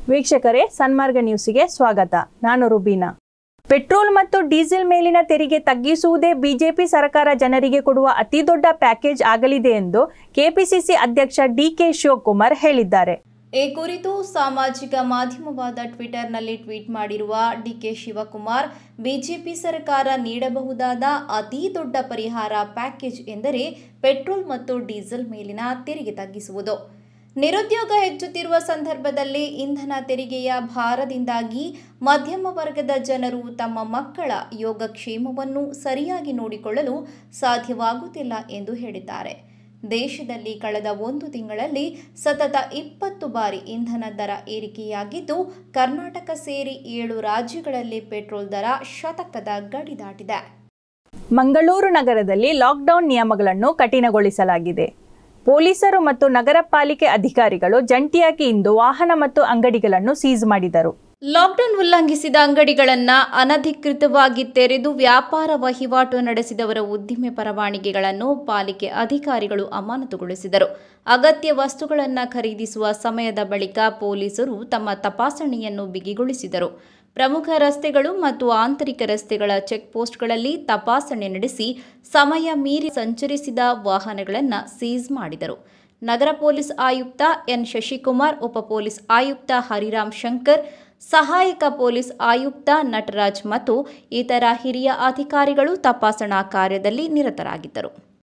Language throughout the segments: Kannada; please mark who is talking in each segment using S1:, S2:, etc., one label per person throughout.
S1: ವೀಕ್ಷಕರೇ ಸನ್ಮಾರ್ಗ ನ್ಯೂಸಿಗೆ ಸ್ವಾಗತ ನಾನು ರುಬೀನಾ ಪೆಟ್ರೋಲ್ ಮತ್ತು ಡೀಸೆಲ್ ಮೇಲಿನ ತೆರಿಗೆ ತಗ್ಗಿಸುವುದೇ ಬಿಜೆಪಿ ಸರ್ಕಾರ ಜನರಿಗೆ ಕೊಡುವ ಅತಿದೊಡ್ಡ ಪ್ಯಾಕೇಜ್ ಆಗಲಿದೆ ಎಂದು ಕೆಪಿಸಿಸಿ ಅಧ್ಯಕ್ಷ ಡಿಕೆ ಶಿವಕುಮಾರ್ ಹೇಳಿದ್ದಾರೆ
S2: ಈ ಕುರಿತು ಸಾಮಾಜಿಕ ಮಾಧ್ಯಮವಾದ ಟ್ವಿಟರ್ನಲ್ಲಿ ಟ್ವೀಟ್ ಮಾಡಿರುವ ಡಿಕೆ ಶಿವಕುಮಾರ್ ಬಿಜೆಪಿ ಸರ್ಕಾರ ನೀಡಬಹುದಾದ ಅತಿ ದೊಡ್ಡ ಪರಿಹಾರ ಪ್ಯಾಕೇಜ್ ಎಂದರೆ ಪೆಟ್ರೋಲ್ ಮತ್ತು ಡೀಸೆಲ್ ಮೇಲಿನ ತೆರಿಗೆ ತಗ್ಗಿಸುವುದು ನಿರುದ್ಯೋಗ ಹೆಚ್ಚುತ್ತಿರುವ ಸಂದರ್ಭದಲ್ಲಿ ಇಂಧನ ತೆರಿಗೆಯ ಭಾರದಿಂದಾಗಿ ಮಧ್ಯಮ ವರ್ಗದ ಜನರು ತಮ್ಮ ಮಕ್ಕಳ ಯೋಗಕ್ಷೇಮವನ್ನು ಸರಿಯಾಗಿ ನೋಡಿಕೊಳ್ಳಲು ಸಾಧ್ಯವಾಗುತ್ತಿಲ್ಲ ಎಂದು ಹೇಳಿದ್ದಾರೆ ದೇಶದಲ್ಲಿ ಕಳೆದ ಒಂದು ತಿಂಗಳಲ್ಲಿ ಸತತ ಇಪ್ಪತ್ತು ಬಾರಿ ಇಂಧನ ದರ ಏರಿಕೆಯಾಗಿದ್ದು ಕರ್ನಾಟಕ ಸೇರಿ ಏಳು ರಾಜ್ಯಗಳಲ್ಲಿ ಪೆಟ್ರೋಲ್ ದರ ಶತಕದ ಗಡಿ ದಾಟಿದೆ
S1: ಮಂಗಳೂರು ನಗರದಲ್ಲಿ ಲಾಕ್ಡೌನ್ ನಿಯಮಗಳನ್ನು ಕಠಿಣಗೊಳಿಸಲಾಗಿದೆ ಪೊಲೀಸರು ಮತ್ತು ನಗರ ಪಾಲಿಕೆ ಅಧಿಕಾರಿಗಳು ಜಂಟಿಯಾಗಿ ಇಂದು ವಾಹನ ಮತ್ತು ಅಂಗಡಿಗಳನ್ನು ಸೀಸ್ ಮಾಡಿದರು
S2: ಲಾಕ್ಡೌನ್ ಉಲ್ಲಂಘಿಸಿದ ಅಂಗಡಿಗಳನ್ನು ಅನಧಿಕೃತವಾಗಿ ತೆರೆದು ವ್ಯಾಪಾರ ವಹಿವಾಟು ನಡೆಸಿದವರ ಉದ್ದಿಮೆ ಪರವಾನಗಿಗಳನ್ನು ಪಾಲಿಕೆ ಅಧಿಕಾರಿಗಳು ಅಮಾನತುಗೊಳಿಸಿದರು ಅಗತ್ಯ ವಸ್ತುಗಳನ್ನು ಖರೀದಿಸುವ ಸಮಯದ ಬಳಿಕ ಪೊಲೀಸರು ತಮ್ಮ ತಪಾಸಣೆಯನ್ನು ಬಿಗಿಗೊಳಿಸಿದರು ಪ್ರಮುಖ ರಸ್ತೆಗಳು ಮತ್ತು ಆಂತರಿಕ ರಸ್ತೆಗಳ ಚೆಕ್ ಪೋಸ್ಟ್ಗಳಲ್ಲಿ ತಪಾಸಣೆ ನಡೆಸಿ ಸಮಯ ಮೀರಿ ಸಂಚರಿಸಿದ ವಾಹನಗಳನ್ನು ಸೀಸ್ ಮಾಡಿದರು ನಗರ ಪೊಲೀಸ್ ಆಯುಕ್ತ ಎನ್ ಶಶಿಕುಮಾರ್ ಉಪ ಪೊಲೀಸ್ ಆಯುಕ್ತ ಹರಿರಾಮ್ ಶಂಕರ್ ಸಹಾಯಕ ಪೊಲೀಸ್ ಆಯುಕ್ತ ನಟರಾಜ್ ಮತ್ತು ಇತರ ಹಿರಿಯ ಅಧಿಕಾರಿಗಳು ತಪಾಸಣಾ ಕಾರ್ಯದಲ್ಲಿ ನಿರತರಾಗಿದ್ದರು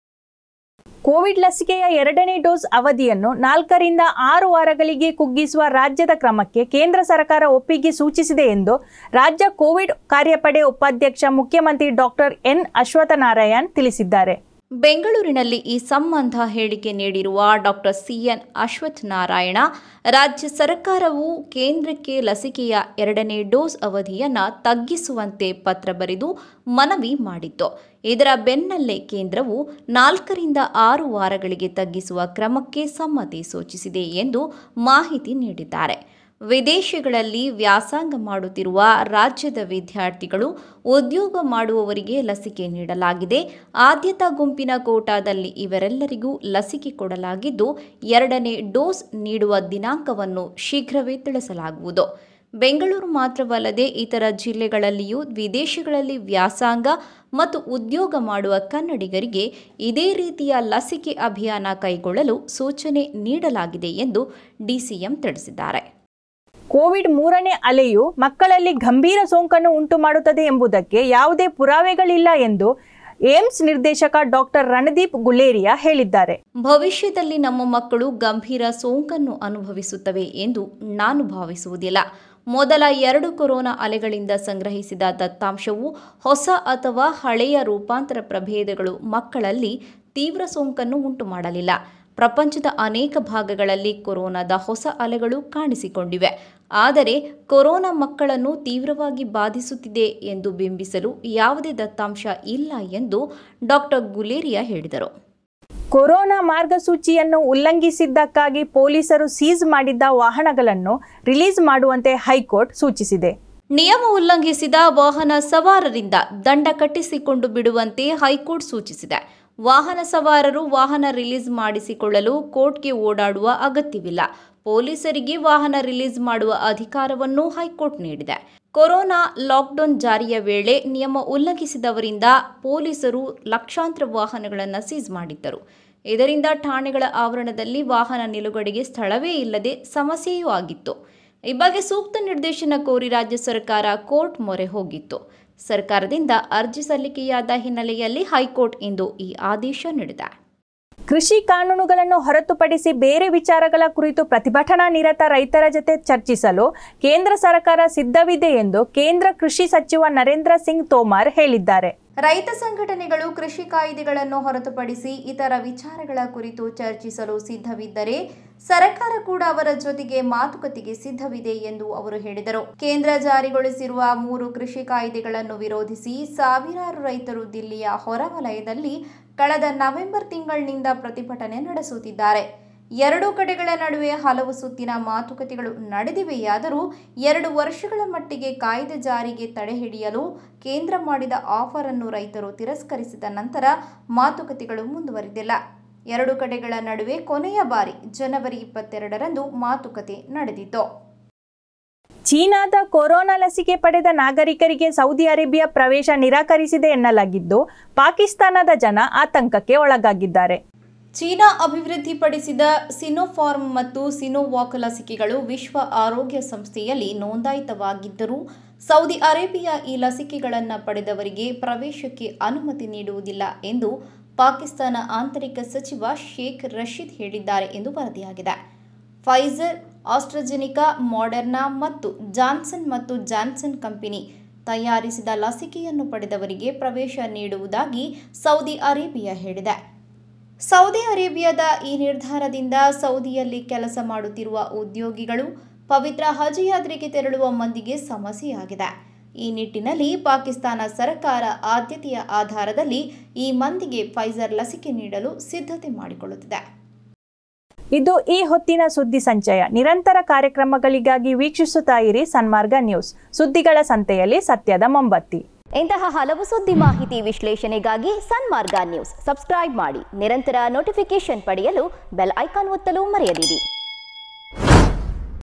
S1: ಕೋವಿಡ್ ಲಸಿಕೆಯ ಎರಡನೇ ಡೋಸ್ ಅವಧಿಯನ್ನು ನಾಲ್ಕರಿಂದ ಆರು ವಾರಗಳಿಗೆ ಕುಗ್ಗಿಸುವ ರಾಜ್ಯದ ಕ್ರಮಕ್ಕೆ ಕೇಂದ್ರ ಸರ್ಕಾರ ಒಪ್ಪಿಗೆ ಸೂಚಿಸಿದೆ ಎಂದು ರಾಜ್ಯ ಕೋವಿಡ್ ಕಾರ್ಯಪಡೆ ಉಪಾಧ್ಯಕ್ಷ ಮುಖ್ಯಮಂತ್ರಿ ಡಾಕ್ಟರ್ ಎನ್ ಅಶ್ವತ್ಥನಾರಾಯಣ್ ತಿಳಿಸಿದ್ದಾರೆ
S2: ಬೆಂಗಳೂರಿನಲ್ಲಿ ಈ ಸಂಬಂಧ ಹೇಳಿಕೆ ನೀಡಿರುವ ಡಾಕ್ಟರ್ ಸಿಎನ್ ಅಶ್ವಥ್ ನಾರಾಯಣ ರಾಜ್ಯ ಸರ್ಕಾರವು ಕೇಂದ್ರಕ್ಕೆ ಲಸಿಕೆಯ ಎರಡನೇ ಡೋಸ್ ಅವಧಿಯನ್ನು ತಗ್ಗಿಸುವಂತೆ ಪತ್ರ ಬರೆದು ಮನವಿ ಮಾಡಿತ್ತು ಇದರ ಬೆನ್ನಲ್ಲೇ ಕೇಂದ್ರವು ನಾಲ್ಕರಿಂದ ಆರು ವಾರಗಳಿಗೆ ತಗ್ಗಿಸುವ ಕ್ರಮಕ್ಕೆ ಸಮ್ಮತಿ ಸೂಚಿಸಿದೆ ಎಂದು ಮಾಹಿತಿ ನೀಡಿದ್ದಾರೆ ವಿದೇಶಗಳಲ್ಲಿ ವ್ಯಾಸಂಗ ಮಾಡುತ್ತಿರುವ ರಾಜ್ಯದ ವಿದ್ಯಾರ್ಥಿಗಳು ಉದ್ಯೋಗ ಮಾಡುವವರಿಗೆ ಲಸಿಕೆ ನೀಡಲಾಗಿದೆ ಆದ್ಯತಾ ಗುಂಪಿನ ಕೋಟಾದಲ್ಲಿ ಇವರೆಲ್ಲರಿಗೂ ಲಸಿಕೆ ಕೊಡಲಾಗಿದ್ದು ಎರಡನೇ ಡೋಸ್ ನೀಡುವ ದಿನಾಂಕವನ್ನು ಶೀಘ್ರವೇ ತಿಳಿಸಲಾಗುವುದು ಬೆಂಗಳೂರು ಮಾತ್ರವಲ್ಲದೆ ಇತರ ಜಿಲ್ಲೆಗಳಲ್ಲಿಯೂ ವಿದೇಶಗಳಲ್ಲಿ ವ್ಯಾಸಂಗ ಮತ್ತು ಉದ್ಯೋಗ ಮಾಡುವ ಕನ್ನಡಿಗರಿಗೆ ಇದೇ ರೀತಿಯ ಲಸಿಕೆ ಅಭಿಯಾನ ಕೈಗೊಳ್ಳಲು ಸೂಚನೆ ನೀಡಲಾಗಿದೆ ಎಂದು ಡಿಸಿಎಂ ತಿಳಿಸಿದ್ದಾರೆ
S1: ಕೋವಿಡ್ ಮೂರನೇ ಅಲೆಯು ಮಕ್ಕಳಲ್ಲಿ ಗಂಭೀರ ಸೋಂಕನ್ನು ಉಂಟು ಮಾಡುತ್ತದೆ ಎಂಬುದಕ್ಕೆ ಯಾವುದೇ ಪುರಾವೆಗಳಿಲ್ಲ ಎಂದು ಏಮ್ಸ್ ನಿರ್ದೇಶಕ ಡಾಕ್ಟರ್ ರಣದೀಪ್ ಗುಲೇರಿಯಾ ಹೇಳಿದ್ದಾರೆ
S2: ಭವಿಷ್ಯದಲ್ಲಿ ನಮ್ಮ ಮಕ್ಕಳು ಗಂಭೀರ ಸೋಂಕನ್ನು ಅನುಭವಿಸುತ್ತವೆ ಎಂದು ನಾನು ಭಾವಿಸುವುದಿಲ್ಲ ಮೊದಲ ಎರಡು ಕೊರೋನಾ ಅಲೆಗಳಿಂದ ಸಂಗ್ರಹಿಸಿದ ದತ್ತಾಂಶವು ಹೊಸ ಅಥವಾ ಹಳೆಯ ರೂಪಾಂತರ ಪ್ರಭೇದಗಳು ಮಕ್ಕಳಲ್ಲಿ ತೀವ್ರ ಸೋಂಕನ್ನು ಉಂಟು ಮಾಡಲಿಲ್ಲ ಪ್ರಪಂಚದ ಅನೇಕ ಭಾಗಗಳಲ್ಲಿ ಕೊರೋನಾದ ಹೊಸ ಅಲೆಗಳು ಕಾಣಿಸಿಕೊಂಡಿವೆ ಆದರೆ ಕೊರೋನಾ ಮಕ್ಕಳನ್ನು ತೀವ್ರವಾಗಿ ಬಾಧಿಸುತ್ತಿದೆ ಎಂದು ಬಿಂಬಿಸಲು ಯಾವುದೇ ದತ್ತಾಂಶ ಇಲ್ಲ ಎಂದು ಡಾಕ್ಟರ್ ಗುಲೇರಿಯಾ ಹೇಳಿದರು
S1: ಕೊರೋನಾ ಮಾರ್ಗಸೂಚಿಯನ್ನು ಉಲ್ಲಂಘಿಸಿದ್ದಕ್ಕಾಗಿ ಪೊಲೀಸರು ಸೀಸ್ ಮಾಡಿದ್ದ ವಾಹನಗಳನ್ನು ರಿಲೀಸ್ ಮಾಡುವಂತೆ ಹೈಕೋರ್ಟ್ ಸೂಚಿಸಿದೆ
S2: ನಿಯಮ ಉಲ್ಲಂಘಿಸಿದ ವಾಹನ ಸವಾರರಿಂದ ದಂಡ ಕಟ್ಟಿಸಿಕೊಂಡು ಬಿಡುವಂತೆ ಹೈಕೋರ್ಟ್ ಸೂಚಿಸಿದೆ ವಾಹನ ಸವಾರರು ವಾಹನ ರಿಲೀಸ್ ಮಾಡಿಸಿಕೊಳ್ಳಲು ಕೋರ್ಟ್ಗೆ ಓಡಾಡುವ ಅಗತ್ಯವಿಲ್ಲ ಪೊಲೀಸರಿಗೆ ವಾಹನ ರಿಲೀಸ್ ಮಾಡುವ ಅಧಿಕಾರವನ್ನು ಹೈಕೋರ್ಟ್ ನೀಡಿದೆ ಕೊರೋನಾ ಲಾಕ್ಡೌನ್ ಜಾರಿಯ ವೇಳೆ ನಿಯಮ ಉಲ್ಲಂಘಿಸಿದವರಿಂದ ಪೊಲೀಸರು ಲಕ್ಷಾಂತರ ವಾಹನಗಳನ್ನು ಸೀಸ್ ಮಾಡಿದ್ದರು ಇದರಿಂದ ಠಾಣೆಗಳ ಆವರಣದಲ್ಲಿ ವಾಹನ ನಿಲುಗಡೆಗೆ ಸ್ಥಳವೇ ಇಲ್ಲದೆ ಸಮಸ್ಯೆಯೂ ಆಗಿತ್ತು ಈ ಬಗ್ಗೆ ಸೂಕ್ತ ನಿರ್ದೇಶನ ಕೋರಿ ರಾಜ್ಯ ಸರ್ಕಾರ ಕೋರ್ಟ್ ಮೊರೆ ಹೋಗಿತ್ತು ಸರ್ಕಾರದಿಂದ ಅರ್ಜಿ ಸಲ್ಲಿಕೆಯಾದ ಹಿನ್ನೆಲೆಯಲ್ಲಿ ಹೈಕೋರ್ಟ್ ಇಂದು ಈ ಆದೇಶ ನೀಡಿದೆ
S1: ಕೃಷಿ ಕಾನೂನುಗಳನ್ನು ಹೊರತುಪಡಿಸಿ ಬೇರೆ ವಿಚಾರಗಳ ಕುರಿತು ಪ್ರತಿಭಟನಾ ನಿರತ ರೈತರ ಜೊತೆ ಚರ್ಚಿಸಲು ಕೇಂದ್ರ ಸರ್ಕಾರ ಸಿದ್ಧವಿದೆ ಎಂದು ಕೇಂದ್ರ ಕೃಷಿ ಸಚಿವ ನರೇಂದ್ರ ಸಿಂಗ್ ತೋಮರ್ ಹೇಳಿದ್ದಾರೆ
S2: ರೈತ ಸಂಘಟನೆಗಳು ಕೃಷಿ ಕಾಯ್ದೆಗಳನ್ನು ಹೊರತುಪಡಿಸಿ ಇತರ ವಿಚಾರಗಳ ಕುರಿತು ಚರ್ಚಿಸಲು ಸಿದ್ಧವಿದ್ದರೆ ಸರ್ಕಾರ ಕೂಡ ಅವರ ಜೊತೆಗೆ ಮಾತುಕತೆಗೆ ಸಿದ್ಧವಿದೆ ಎಂದು ಅವರು ಹೇಳಿದರು ಕೇಂದ್ರ ಜಾರಿಗೊಳಿಸಿರುವ ಮೂರು ಕೃಷಿ ಕಾಯ್ದೆಗಳನ್ನು ವಿರೋಧಿಸಿ ಸಾವಿರಾರು ರೈತರು ದಿಲ್ಲಿಯ ಹೊರವಲಯದಲ್ಲಿ ಕಳೆದ ನವೆಂಬರ್ ತಿಂಗಳಿನಿಂದ ಪ್ರತಿಭಟನೆ ನಡೆಸುತ್ತಿದ್ದಾರೆ ಎರಡೂ ಕಡೆಗಳ ನಡುವೆ ಹಲವು ಸುತ್ತಿನ ಮಾತುಕತೆಗಳು ನಡೆದಿವೆಯಾದರೂ ಎರಡು ವರ್ಷಗಳ ಮಟ್ಟಿಗೆ ಕಾಯ್ದೆ ಜಾರಿಗೆ ತಡೆ ಹಿಡಿಯಲು ಕೇಂದ್ರ ಮಾಡಿದ ಆಫರ್ ಅನ್ನು ರೈತರು ತಿರಸ್ಕರಿಸಿದ ನಂತರ ಮಾತುಕತೆಗಳು ಮುಂದುವರಿದಿಲ್ಲ ಎರಡು ಕಡೆಗಳ ನಡುವೆ ಕೊನೆಯ ಬಾರಿ ಜನವರಿ ಇಪ್ಪತ್ತೆರಡರಂದು ಮಾತುಕತೆ ನಡೆದಿತ್ತು
S1: ಚೀನಾದ ಕೊರೋನಾ ಲಸಿಕೆ ಪಡೆದ ನಾಗರಿಕರಿಗೆ ಸೌದಿ ಅರೇಬಿಯಾ ಪ್ರವೇಶ ನಿರಾಕರಿಸಿದೆ ಎನ್ನಲಾಗಿದ್ದು ಪಾಕಿಸ್ತಾನದ ಜನ ಆತಂಕಕ್ಕೆ ಒಳಗಾಗಿದ್ದಾರೆ
S2: ಚೀನಾ ಅಭಿವೃದ್ಧಿಪಡಿಸಿದ ಸಿನೋಫಾರ್ಮ್ ಮತ್ತು ಸಿನೋವಾಕ್ ಲಸಿಕೆಗಳು ವಿಶ್ವ ಆರೋಗ್ಯ ಸಂಸ್ಥೆಯಲ್ಲಿ ನೋಂದಾಯಿತವಾಗಿದ್ದರೂ ಸೌದಿ ಅರೇಬಿಯಾ ಈ ಲಸಿಕೆಗಳನ್ನು ಪಡೆದವರಿಗೆ ಪ್ರವೇಶಕ್ಕೆ ಅನುಮತಿ ನೀಡುವುದಿಲ್ಲ ಎಂದು ಪಾಕಿಸ್ತಾನ ಆಂತರಿಕ ಸಚಿವ ಶೇಖ್ ರಶೀದ್ ಹೇಳಿದ್ದಾರೆ ಎಂದು ವರದಿಯಾಗಿದೆ ಫೈಜರ್ ಆಸ್ಟ್ರಜೆನಿಕಾ ಮಾಡರ್ನಾ ಮತ್ತು ಜಾನ್ಸನ್ ಮತ್ತು ಜಾನ್ಸನ್ ಕಂಪನಿ ತಯಾರಿಸಿದ ಲಸಿಕೆಯನ್ನು ಪಡೆದವರಿಗೆ ಪ್ರವೇಶ ನೀಡುವುದಾಗಿ ಸೌದಿ ಅರೇಬಿಯಾ ಹೇಳಿದೆ ಸೌದಿ ಅರೇಬಿಯಾದ ಈ ನಿರ್ಧಾರದಿಂದ ಸೌದಿಯಲ್ಲಿ ಕೆಲಸ ಮಾಡುತ್ತಿರುವ ಉದ್ಯೋಗಿಗಳು ಪವಿತ್ರ ಹಜ್ ಯಾತ್ರೆಗೆ ತೆರಳುವ ಮಂದಿಗೆ ಸಮಸ್ಯೆಯಾಗಿದೆ ಈ ನಿಟ್ಟಿನಲ್ಲಿ ಪಾಕಿಸ್ತಾನ ಸರ್ಕಾರ ಆದ್ಯತೆಯ ಆಧಾರದಲ್ಲಿ ಈ ಮಂದಿಗೆ ಫೈಜರ್ ಲಸಿಕೆ ನೀಡಲು ಸಿದ್ಧತೆ ಮಾಡಿಕೊಳ್ಳುತ್ತಿದೆ
S1: ಇದು ಈ ಹೊತ್ತಿನ ಸುದ್ದಿ ಸಂಚಯ ನಿರಂತರ ಕಾರ್ಯಕ್ರಮಗಳಿಗಾಗಿ ವೀಕ್ಷಿಸುತ್ತಾ ಇರಿ ಸನ್ಮಾರ್ಗ ನ್ಯೂಸ್ ಸುದ್ದಿಗಳ ಸಂತೆಯಲ್ಲಿ ಸತ್ಯದ ಮೊಂಬತ್ತಿ
S3: ಇಂತಹ ಹಲವು ಸುದ್ದಿ ಮಾಹಿತಿ ವಿಶ್ಲೇಷಣೆಗಾಗಿ ಸನ್ಮಾರ್ಗ ನ್ಯೂಸ್ ಸಬ್ಸ್ಕ್ರೈಬ್ ಮಾಡಿ ನಿರಂತರ ನೋಟಿಫಿಕೇಶನ್ ಪಡೆಯಲು ಬೆಲ್ ಐಕಾನ್ ಒತ್ತಲು ಮರೆಯದಿರಿ